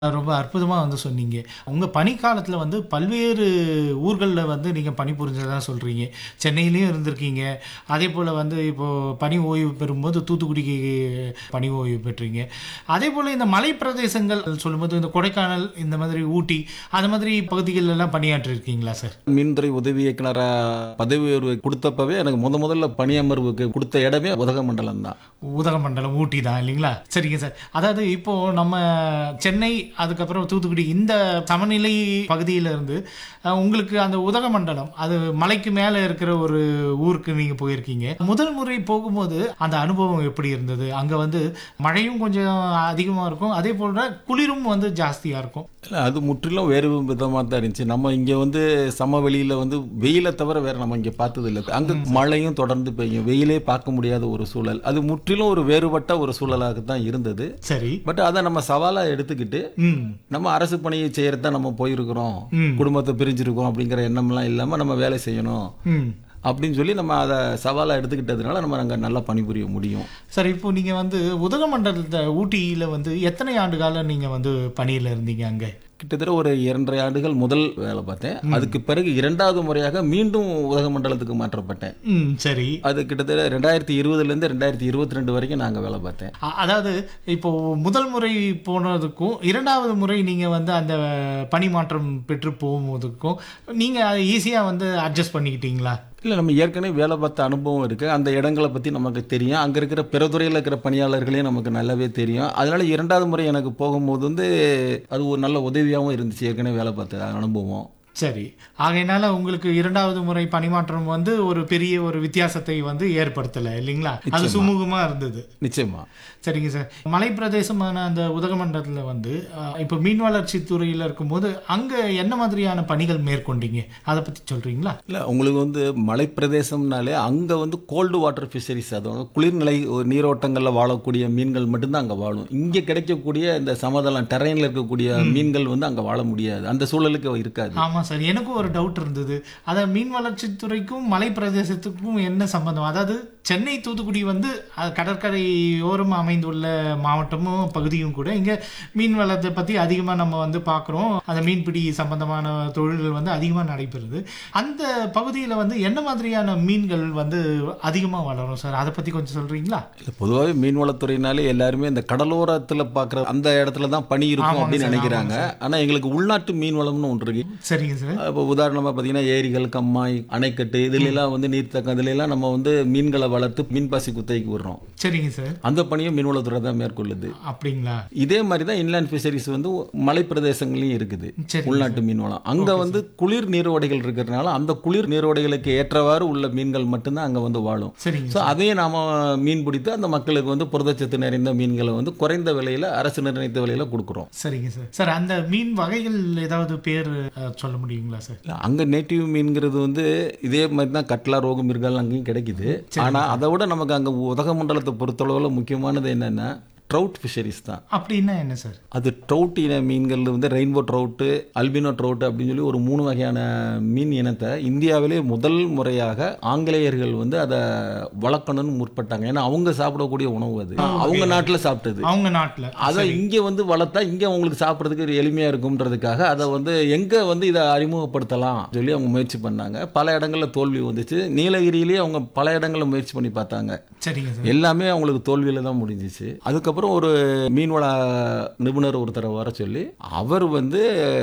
ரொம்ப அற்புதமா வந்து சொன்னீங்க. உங்க பணிக்காலத்துல வந்து பல்வேறு ஊர்கள்ல வந்து நீங்க பணிபுரிஞ்சதா சொல்றீங்க. சென்னையிலயும் இருந்திருக்கீங்க. அதேபோல வந்து இப்போ பணி ஓய்வு பெறும்போது தூத்துக்குடிக்கு பணி ஓய்வு பெற்றீங்க. அதேபோல இந்த மலை பிரதேசங்கள் சொல்லும்போது இந்த கொடைக்கானல், இந்த மாதிரி ஊட்டி, அந்த மாதிரி பகுதிகள்ல எல்லாம் பணியாற்றியிருக்கீங்களா சார்? மின்துறை உதவி இயக்குனரா பதவி உயர்வு குடுத்தப்பவே எனக்கு முத முதல்ல பணியமர்வுக்கு குடுத்த இடமே உதகமண்டலம் தான். உதகமண்டலம், ஊட்டி தான் இல்லைங்களா? சரிங்க சார். அதாவது இப்போ நம்ம சென்னை, அதுக்கப்புறம் தூத்துக்குடி இந்த சமநிலை பகுதியில இருந்து அ உங்களுக்கு அந்த உதகமண்டலம், அது மலைக்கு மேல இருக்கிற ஒரு ஊருக்கு நீங்க போயிருக்கீங்க. முதல் முறை போகும்போது அந்த அனுபவம் எப்படி இருந்தது? அங்க வந்து மழையும் கொஞ்சம் அதிகமா இருக்கும். அதேபோல குளிரும் வந்து ஜாஸ்தியா இருக்கும். இல்ல அது முற்றிலும் வேறு விதமா தான் இருந்துச்சு. நம்ம இங்க வந்து சமவெளியில வந்து வெயில தவிர வேற நம்ம இங்க பார்த்தது இல்ல. அங்க மழையும் தொடர்ந்து பெய்யும். வெயிலே பார்க்க முடியாத ஒரு சூழல். அது முற்றிலும் ஒரு வேறுபட்ட ஒரு சூழலாக தான் இருந்தது. சரி. பட் அத நம்ம சவாலா எடுத்துக்கிட்டு ம். நம்ம அரசு பணியை செய்யறது தான் நம்ம போயிருக்கிறோம். ம். குடும்பத்தை பிரிஞ்சிருக்கோம் அப்படிங்கிற எண்ணம்லாம் இல்லாம நம்ம வேலை செய்யணும். ம். அப்படின்னு சொல்லி நம்ம அதை சவாலா எடுத்துக்கிட்டதுனால நம்ம அங்க நல்லா பணிபுரிய முடியும். சார் இப்போ நீங்க வந்து உதகமண்டலத்த ஊட்டியில வந்து எத்தனை ஆண்டு காலம் நீங்க வந்து பணியில இருந்தீங்க அங்க? கிட்டத்தட்ட ஒரு இரண்டரை ஆண்டுகள் முதல் வேலை பார்த்தேன். அதுக்கு பிறகு இரண்டாவது முறையாக மீண்டும் உதகமண்டலத்துக்கு மாற்றப்பட்டேன். ம். சரி. அது கிட்டத்தட்ட 2020 இருந்து 2022 வரைக்கும் நான் அங்க வேலை பார்த்தேன். அ அதாவது இப்போ முதல் முறை போனதுக்கும், 2வது முறை நீங்க வந்து அந்த பணி மாற்றம் பெற்று போகும்போதுக்கும், நீங்க அத ஈஸியா வந்து அட்ஜஸ்ட் பண்ணிக்கிட்டீங்களா? இல்ல நம்ம ஏற்கனவே வேலை பார்த்த அனுபவம் இருக்கு. அந்த இடங்கள பத்தி நமக்கு தெரியும். அங்க இருக்கிற பிற துறையில இருக்கிற பணியாளர்களையும் நமக்கு நல்லாவே தெரியும். அதனால இரண்டாவது முறை எனக்கு போகும்போது வந்து அது ஒரு நல்ல உதவியாவும் இருந்துச்சு. ஏற்கனவே வேலை பார்த்த அனுபவம். சரி. ஆகையினால உங்களுக்கு 2வது முறை பணிமாற்றம் வந்து ஒரு பெரிய ஒரு வித்தியாசத்தை வந்து ஏற்படுத்தல இல்லைங்களா? அது நிச்சயமா. சுமூகமா இருந்தது. நிச்சயமா. சரிங்க சார். மலை பிரதேசமான அந்த உதகமண்டலத்துல வந்து அ இப்போ மீன் வளர்ச்சி துறையில இருக்கும்போது, அங்க என்ன மாதிரியான பணிகள் மேற்கொண்டீங்க? அத பத்தி சொல்றீங்களா? இல்ல உங்களுக்கு வந்து மலைப்பிரதேசம்னாலே அங்க வந்து கோல்டு வாட்டர் ஃபிஷரிஸ் அதாவது குளிர்நிலை நீரோட்டங்கள்ல வாழக்கூடிய மீன்கள் மட்டும்தான் அங்க வாழும். இங்க கிடைக்கக்கூடிய இந்த சமதளம் டெரைன்ல இருக்கக்கூடிய மீன்கள் வந்து அங்க வாழ முடியாது. அந்த சூழலுக்கு இருக்காது. ஆமா சார். எனக்கும் ஒரு டவுட் இருந்தது. அத மீன் வளர்ச்சித் துறைக்கும், மலை பிரதேசத்துக்கும் என்ன சம்பந்தம்? அதாவது சென்னை, தூத்துக்குடி வந்து அ கடற்கரையோரம் அமைந்துள்ள மாவட்டமும், பகுதியும் கூட. இங்க மீன் வளத்தை பத்தி அதிகமா நம்ம வந்து பார்க்குறோம். அந்த மீன்பிடி சம்பந்தமான தொழில்கள் வந்து அதிகமா நடைபெறுது. அந்த பகுதியில வந்து என்ன மாதிரியான மீன்கள் வந்து அதிகமா வளரும் சார்? அத பத்தி கொஞ்சம் சொல்றீங்களா? இல்ல பொதுவாகவே மீன்வளத்துறையினாலே எல்லாருமே இந்த கடலோரத்துல பார்க்குற அந்த இடத்துல தான் பனி இருக்கும் ஆமாங்க அப்படின்னு சார், நினைக்கிறாங்க. ஆமாங்க ஆனா எங்களுக்கு உள்நாட்டு மீன்வளம்னு ஒன்று இருக்கு. சரிங்க சார். இப்போ உதாரணமா பார்த்தீங்கன்னா ஏரிகள், கம்மாய், அணைக்கட்டு இதுல எல்லாம் வந்து நீர்த்தக்கம் இதுல எல்லாம் நம்ம வந்து மீன்களை வளர்த்து மீன்பாசி குத்தகைக்கு விடுறோம். சரிங்க சார். அந்த பணியை மீன்வளத்துறை தான் மேற்கொள்ளுது. அப்படிங்களா? இதே மாதிரி தான் இன்லேண்ட் ஃபிஷரிஸ் வந்து மலை பிரதேசங்களையும் இருக்குது. சரிங்க உள்நாட்டு மீன்வளம். அங்க வந்து குளிர் நீரோடைகள் இருக்கிறதுனால அந்த குளிர் நீரோடைகளுக்கு ஏற்றவாறு உள்ள மீன்கள் மட்டும்தான் அங்க வந்து வாழும். சரிங்க ஸோ அதையே நாம மீன் பிடித்து அந்த மக்களுக்கு வந்து புரதச்சத்து நிறைந்த மீன்களை வந்து குறைந்த விலையில அரசு நிர்ணயித்த விலையில கொடுக்குறோம். சரிங்க சார். சார் அந்த மீன் வகைகள் ஏதாவது பேர் அ சொல்ல முடியுங்களா சார்? இல்ல, அங்க நேட்டிவ் மீன்கிறது வந்து இதே மாதிரி தான் கட்லா, ரோகு, மிருகால் அங்கேயும் கிடைக்குது. ஆனா அதை விட நமக்கு அங்க உதகமண்டலத்தை பொறுத்தளவுல முக்கியமானது என்னன்னா ட்ரவுட் ஃபிஷரிஸ் தான். அப்படின்னா என்ன சார்? அது ட்ரவுட் இன மீன்கள் வந்து ரெயின்போ ட்ரவுட்டு, அல்பினோ ட்ரவுட் அப்படின்னு சொல்லி ஒரு மூணு வகையான மீன் இனத்தை இந்தியாவிலே முதல் முறையாக ஆங்கிலேயர்கள் வந்து அதை வளர்க்கணும்னு முற்பட்டாங்க. ஏன்னா அவங்க சாப்பிடக்கூடிய உணவு அது. அவங்க நாட்டுல சாப்பிட்டது. அவங்க நாட்டுல. அதை இங்க வந்து வளர்த்தா இங்க அவங்களுக்கு சாப்பிட்றதுக்கு ஒரு எளிமையா இருக்கும்ன்றதுக்காக அதை வந்து எங்க வந்து இதை அறிமுகப்படுத்தலாம் சொல்லி அவங்க முயற்சி பண்ணாங்க. பல இடங்கள்ல தோல்வி வந்துச்சு. நீலகிரியிலேயே அவங்க பல இடங்கள்ல முயற்சி பண்ணி பார்த்தாங்க. சரிங்க சார். எல்லாமே அவங்களுக்கு தோல்வியில தான் முடிஞ்சிச்சு. அதுக்கப்புறம் ஒரு மீன்வள நிபுணர் ஒருத்தரை வர சொல்லி அவர் வந்து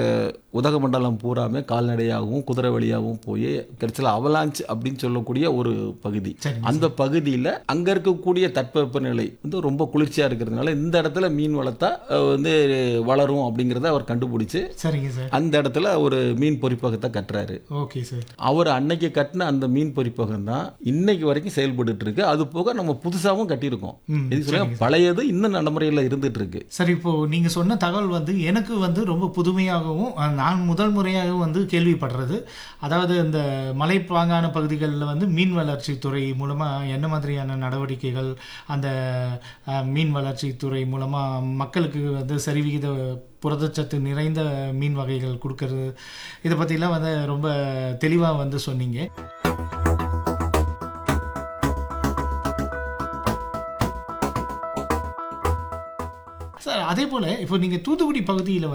உதகமண்டலம் பூராமே கால்நடையாகவும் குதிரை வழியாகவும் போய் கிடைச்சல அவலாஞ்ச் அப்படின்னு சொல்லக்கூடிய ஒரு பகுதி. சரிங்க அந்த பகுதியில் அங்க இருக்கக்கூடிய தட்பவெப்பநிலை வந்து ரொம்ப குளிர்ச்சியா இருக்கிறதுனால இந்த இடத்துல மீன் வளர்த்தா அஹ், வந்து வளரும் அப்படிங்கிறத அவர் கண்டுபிடிச்சு சரிங்க சார். அந்த இடத்துல ஒரு மீன் பொறிப்பகத்தை கட்டுறாரு. Okay sir. அவர் அன்னைக்கு கட்டின அந்த மீன் பொறிப்பகம் தான் இன்னைக்கு வரைக்கும் செயல்பட்டு இருக்கு. அது போக நம்ம புதுசாவும் கட்டியிருக்கோம். ம், இது சொல்ல பழையது இன்னும் நடைமுறையில் இருந்துட்டு இருக்கு. சார் இப்போ நீங்க சொன்ன தகவல் வந்து எனக்கு வந்து ரொம்ப புதுமையாகவும் அஹ், நான் முதல் முறையாகவும் வந்து கேள்விப்படுறது. அதாவது இந்த மலைப்பாங்கான பகுதிகளில் வந்து மீன் வளர்ச்சி துறை மூலமா என்ன மாதிரியான நடவடிக்கைகள் அந்த அஹ், மீன் வளர்ச்சி துறை மூலமா மக்களுக்கு வந்து சரிவிகித புரதச்சத்து நிறைந்த மீன் வகைகள் கொடுக்கறது இதை பற்றிலாம் வந்து ரொம்ப தெளிவாக வந்து சொன்னீங்க. சார் அதே போல இப்போ நீங்க தூத்துக்குடி பகுதியில